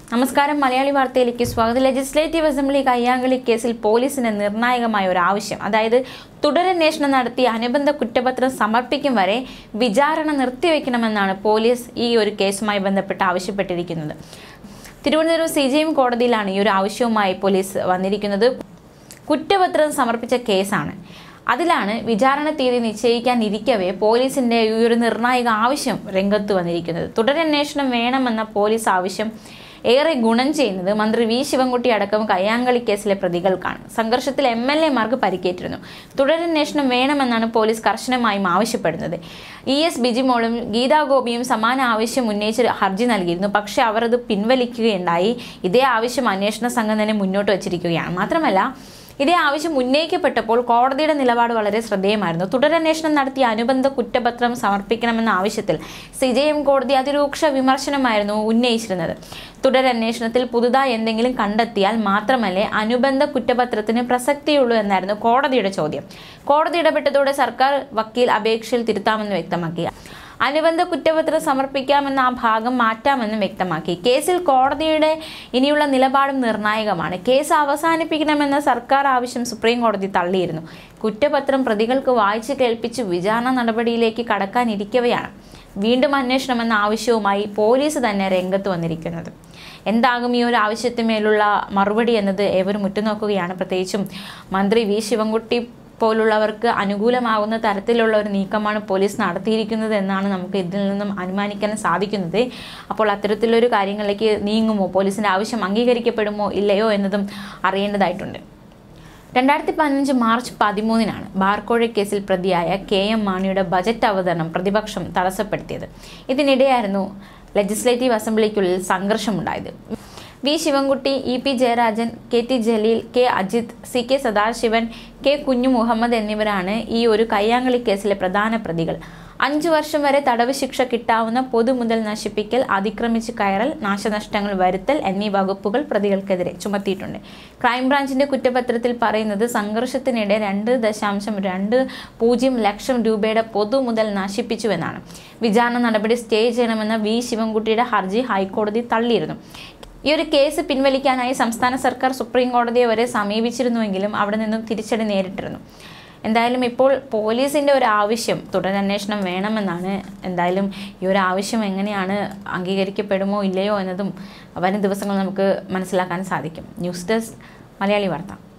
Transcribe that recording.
നമസ്കാരം മലയാളി വാർത്തയിലേക്ക് സ്വാഗതം ലെജിസ്ലേറ്റീവ് അസംബ്ലി കയ്യാങ്കളി കേസിൽ പോലീസിന് നിർണായകമായ ഒരു ആവശ്യം അതായത് തുടരന്വേഷണം നടത്തി അനുബന്ധ കുറ്റപത്രം സമർപ്പിക്കും വരെ വിചാരണ നിർത്തിവെക്കണമെന്നാണ് പോലീസ് ഈ ഒരു കേസുമായി ബന്ധപ്പെട്ട് ആവശ്യപ്പെട്ടിരിക്കുന്നത് തിരുവനന്തപുരം സി ജി എം കോടതിയിലാണ് ഈ ഒരു ആവശ്യവുമായി പോലീസ് വന്നിരിക്കുന്നത് കുറ്റപത്രം സമർപ്പിച്ച കേസാണ് അതിലാണ് വിചാരണ തീയതി നിശ്ചയിക്കാനിരിക്കവേ പോലീസിന്റെ ഈ ഒരു നിർണായക ആവശ്യം രംഗത്ത് വന്നിരിക്കുന്നത് തുടരന്വേഷണം വേണമെന്ന പോലീസ് ആവശ്യം ഏറെ ഗുണം ചെയ്യുന്നത് മന്ത്രി വി ശിവൻകുട്ടി അടക്കം കയ്യാങ്കളി കേസിലെ പ്രതികൾക്കാണ് സംഘർഷത്തിൽ എം എൽ എമാർക്ക് പരിക്കേറ്റിരുന്നു തുടരന്വേഷണം വേണമെന്നാണ് പോലീസ് കർശനമായും ആവശ്യപ്പെടുന്നത് ഇ എസ് ബിജിമോളും ഗീതാ ഗോപിയും സമാന ആവശ്യം ഉന്നയിച്ച് ഹർജി നൽകിയിരുന്നു പക്ഷേ അവർ അത് പിൻവലിക്കുകയുണ്ടായി ഇതേ ആവശ്യം അന്വേഷണ സംഘം തന്നെ മുന്നോട്ട് വച്ചിരിക്കുകയാണ് മാത്രമല്ല ഇതേ ആവശ്യം ഉന്നയിക്കപ്പെട്ടപ്പോൾ കോടതിയുടെ നിലപാട് വളരെ ശ്രദ്ധേയമായിരുന്നു തുടരന്വേഷണം നടത്തിയ അനുബന്ധ കുറ്റപത്രം സമർപ്പിക്കണമെന്ന ആവശ്യത്തിൽ സി ജെ എം കോടതി അതിരൂക്ഷ വിമർശനമായിരുന്നു ഉന്നയിച്ചിരുന്നത് തുടരന്വേഷണത്തിൽ പുതുതായി എന്തെങ്കിലും കണ്ടെത്തിയാൽ മാത്രമല്ലേ അനുബന്ധ കുറ്റപത്രത്തിന് പ്രസക്തിയുള്ളൂ എന്നായിരുന്നു കോടതിയുടെ ചോദ്യം കോടതി ഇടപെട്ടതോടെ സർക്കാർ വക്കീൽ അപേക്ഷയിൽ തിരുത്താമെന്ന് വ്യക്തമാക്കി അനുബന്ധ കുറ്റപത്രം സമർപ്പിക്കാമെന്ന ആ ഭാഗം മാറ്റാമെന്നും വ്യക്തമാക്കി കേസിൽ കോടതിയുടെ ഇനിയുള്ള നിലപാടും നിർണായകമാണ് കേസ് അവസാനിപ്പിക്കണമെന്ന സർക്കാർ ആവശ്യം സുപ്രീം കോടതി തള്ളിയിരുന്നു കുറ്റപത്രം പ്രതികൾക്ക് വായിച്ചു കേൾപ്പിച്ച് വിചാരണ നടപടിയിലേക്ക് കടക്കാനിരിക്കവെയാണ് വീണ്ടും അന്വേഷണമെന്ന ആവശ്യവുമായി പോലീസ് തന്നെ രംഗത്ത് വന്നിരിക്കുന്നത് എന്താകും ഈ ഒരു ആവശ്യത്തിന്മേലുള്ള മറുപടി എന്നത് ഏവരും ഉറ്റുനോക്കുകയാണ് പ്രത്യേകിച്ചും മന്ത്രി വി ശിവൻകുട്ടി പോലുള്ളവർക്ക് അനുകൂലമാകുന്ന തരത്തിലുള്ള ഒരു നീക്കമാണ് പോലീസ് നടത്തിയിരിക്കുന്നത് എന്നാണ് നമുക്ക് ഇതിൽ നിന്നും അനുമാനിക്കാൻ സാധിക്കുന്നത് അപ്പോൾ അത്തരത്തിലൊരു കാര്യങ്ങളിലേക്ക് നീങ്ങുമോ പോലീസിൻ്റെ ആവശ്യം അംഗീകരിക്കപ്പെടുമോ ഇല്ലയോ എന്നതും അറിയേണ്ടതായിട്ടുണ്ട് രണ്ടായിരത്തി പതിനഞ്ച് മാർച്ച് പതിമൂന്നിനാണ് ബാർക്കോഴ കേസിൽ പ്രതിയായ കെ എം മാണിയുടെ ബജറ്റ് അവതരണം പ്രതിപക്ഷം തടസ്സപ്പെടുത്തിയത് ഇതിനിടെയായിരുന്നു ലെജിസ്ലേറ്റീവ് അസംബ്ലിക്കുള്ളിൽ സംഘർഷമുണ്ടായത് V Sivankutty E P Jayarajan K T Jaleel K Ajith C K Sadasivan K Kunju Muhammad എന്നിവരാണ് ഈ ഒരു കയ്യാങ്കളി കേസിലെ പ്രധാന പ്രതികൾ അഞ്ചു വർഷം വരെ തടവ് ശിക്ഷ കിട്ടാവുന്ന പൊതുമുതൽ നശിപ്പിക്കൽ അതിക്രമിച്ച് കയറൽ നാശനഷ്ടങ്ങൾ വരുത്തൽ എന്നീ വകുപ്പുകൾ പ്രതികൾക്കെതിരെ ചുമത്തിയിട്ടുണ്ട് ക്രൈംബ്രാഞ്ചിന്റെ കുറ്റപത്രത്തിൽ പറയുന്നത് സംഘർഷത്തിനിടെ രണ്ട് ദശാംശം രണ്ട് പൂജ്യം ലക്ഷം രൂപയുടെ പൊതുമുതൽ നശിപ്പിച്ചുവെന്നാണ് വിചാരണ നടപടി സ്റ്റേ ചെയ്യണമെന്ന വി ശിവൻകുട്ടിയുടെ ഹർജി ഹൈക്കോടതി തള്ളിയിരുന്നു ഈ ഒരു കേസ് പിൻവലിക്കാനായി സംസ്ഥാന സർക്കാർ സുപ്രീം കോടതിയെ വരെ സമീപിച്ചിരുന്നുവെങ്കിലും അവിടെ നിന്നും തിരിച്ചടി നേരിട്ടിരുന്നു എന്തായാലും ഇപ്പോൾ പോലീസിൻ്റെ ഒരു ആവശ്യം തുടരന്വേഷണം വേണമെന്നാണ് എന്തായാലും ഈ ഒരു ആവശ്യം എങ്ങനെയാണ് അംഗീകരിക്കപ്പെടുമോ ഇല്ലയോ എന്നതും വരും ദിവസങ്ങൾ നമുക്ക് മനസ്സിലാക്കാൻ സാധിക്കും ന്യൂസ് ഡെസ്ക് മലയാളി വാർത്ത